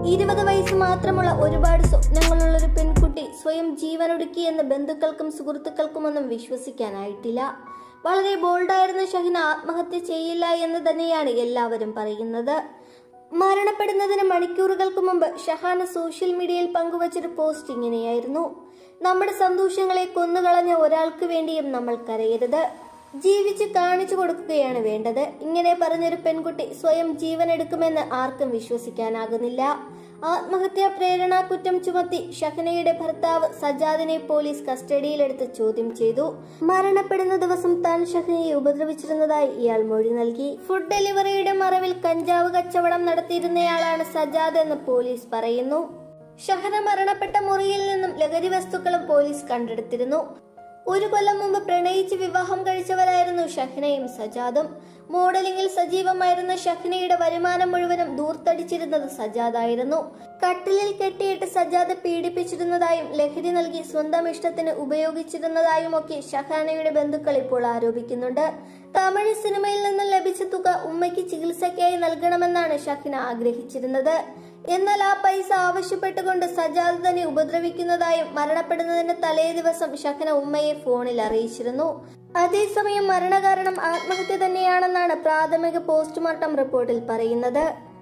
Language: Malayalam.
ഇരുപത് വയസ്സ് മാത്രമുള്ള ഒരുപാട് സ്വപ്നങ്ങളുള്ള ഒരു പെൺകുട്ടി സ്വയം ജീവനൊടുക്കിയെന്ന് ബന്ധുക്കൾക്കും സുഹൃത്തുക്കൾക്കുമൊന്നും വിശ്വസിക്കാനായിട്ടില്ല വളരെ ബോൾഡായിരുന്ന ഷഹിന ആത്മഹത്യ ചെയ്യില്ല എന്ന് തന്നെയാണ് എല്ലാവരും പറയുന്നത് മരണപ്പെടുന്നതിന് മണിക്കൂറുകൾക്ക് മുമ്പ് ഷഹാന സോഷ്യൽ മീഡിയയിൽ പങ്കുവച്ചൊരു പോസ്റ്റ് ഇങ്ങനെയായിരുന്നു നമ്മുടെ സന്തോഷങ്ങളെ കൊന്നുകളഞ്ഞ ഒരാൾക്ക് വേണ്ടിയും നമ്മൾ കരയരുത് ജീവിച്ച് കാണിച്ചു കൊടുക്കുകയാണ് വേണ്ടത് ഇങ്ങനെ പറഞ്ഞൊരു പെൺകുട്ടി സ്വയം ജീവൻ എടുക്കുമെന്ന് ആർക്കും വിശ്വസിക്കാനാകുന്നില്ല ആത്മഹത്യാ പ്രേരണാ കുറ്റം ചുമത്തി ഷഹനയുടെ ഭർത്താവ് സജാദിനെ പോലീസ് കസ്റ്റഡിയിലെടുത്ത് ചോദ്യം ചെയ്തു മരണപ്പെടുന്ന ദിവസം താൻ ഷഹനയെ ഉപദ്രവിച്ചിരുന്നതായി ഇയാൾ മൊഴി നൽകി ഫുഡ് ഡെലിവറിയുടെ മറവിൽ കഞ്ചാവ് കച്ചവടം നടത്തിയിരുന്നയാളാണ് സജാദ് എന്ന് പോലീസ് പറയുന്നു ഷഹന മരണപ്പെട്ട മുറിയിൽ നിന്നും ലഹരി വസ്തുക്കളും പോലീസ് കണ്ടെടുത്തിരുന്നു ഒരു കൊല്ലം മുമ്പ് പ്രണയിച്ച് വിവാഹം കഴിച്ചവരായിരുന്നു ഷഹ്നയും സജാദും മോഡലിംഗിൽ സജീവമായിരുന്ന ഷഹ്നയുടെ വരുമാനം മുഴുവനും ദൂർത്തടിച്ചിരുന്നത് സജാദായിരുന്നു കട്ടിലിൽ കെട്ടിയിട്ട് സജാദ് പീഡിപ്പിച്ചിരുന്നതായും ലഹരി നൽകി സ്വന്തം ഇഷ്ടത്തിന് ഉപയോഗിച്ചിരുന്നതായുമൊക്കെ ഷഹാനയുടെ ബന്ധുക്കൾ ഇപ്പോൾ ആരോപിക്കുന്നുണ്ട് തമിഴ് സിനിമയിൽ നിന്നും ലഭിച്ച തുക ഉമ്മയ്ക്ക് ചികിത്സയ്ക്കായി നൽകണമെന്നാണ് ഷഹ്ന ആഗ്രഹിച്ചിരുന്നത് എന്നാൽ ആ പൈസ ആവശ്യപ്പെട്ടുകൊണ്ട് സജാദ് തന്നെ ഉപദ്രവിക്കുന്നതായും മരണപ്പെടുന്നതിന്റെ തലേ ദിവസം ഷഹന ഉമ്മയെ ഫോണിൽ അറിയിച്ചിരുന്നു അതേസമയം മരണകാരണം ആത്മഹത്യ തന്നെയാണെന്നാണ് പ്രാഥമിക പോസ്റ്റ്മോർട്ടം റിപ്പോർട്ടിൽ പറയുന്നത്